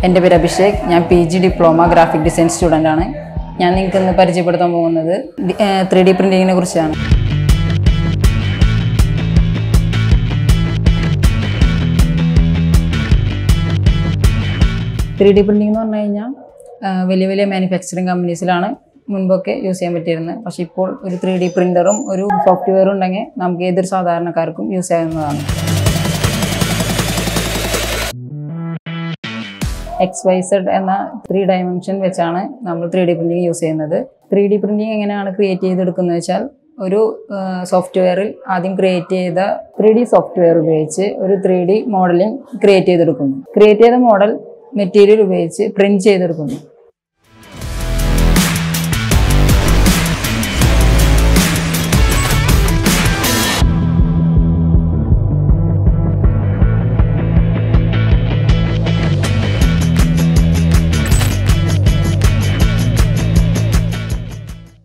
എൻ്റെ പേര് അഭിഷേക് ഞാൻ P G diploma graphic design student ആണ് ഞാൻ നിങ്ങൾക്ക് ഇന്ന് പരിചയപ്പെടുത്താൻ പോകുന്നത് ത്രീ ഡി പ്രിൻറ്റിങ്ങിനെ കുറിച്ചാണ് ത്രീ ഡി പ്രിൻറ്റിംഗ് എന്ന് പറഞ്ഞു കഴിഞ്ഞാൽ ആ, വലിയ വലിയ മാനുഫാക്ചറിങ് കമ്പനീസിലാണ് മുൻപൊക്കെ യൂസ് ചെയ്യാൻ പറ്റിയിരുന്നത് പക്ഷേ ഇപ്പോൾ ഒരു ത്രീ ഡി പ്രിൻ്ററും ഒരു സോഫ്റ്റ്വെയറും ഉണ്ടെങ്കിൽ നമുക്ക് ഏതൊരു സാധാരണക്കാർക്കും യൂസ് ചെയ്യാവുന്നതാണ് എക്സ് വൈ സെഡ് എന്ന ത്രീ ഡയമെൻഷൻ വെച്ചാണ് നമ്മൾ ത്രീ ഡി പ്രിൻറ്റിങ് യൂസ് ചെയ്യുന്നത് ത്രീ ഡി പ്രിൻറ്റിങ് എങ്ങനെയാണ് ക്രിയേറ്റ് ചെയ്തെടുക്കുന്നത് വെച്ചാൽ ഒരു സോഫ്റ്റ്വെയറിൽ ആദ്യം ക്രിയേറ്റ് ചെയ്ത ത്രീ ഡി സോഫ്റ്റ്വെയർ ഉപയോഗിച്ച് ഒരു ത്രീ ഡി മോഡലിംഗ് ക്രിയേറ്റ് ചെയ്തെടുക്കുന്നു ക്രിയേറ്റ് ചെയ്ത മോഡൽ മെറ്റീരിയൽ ഉപയോഗിച്ച് പ്രിൻറ്റ് ചെയ്തെടുക്കുന്നു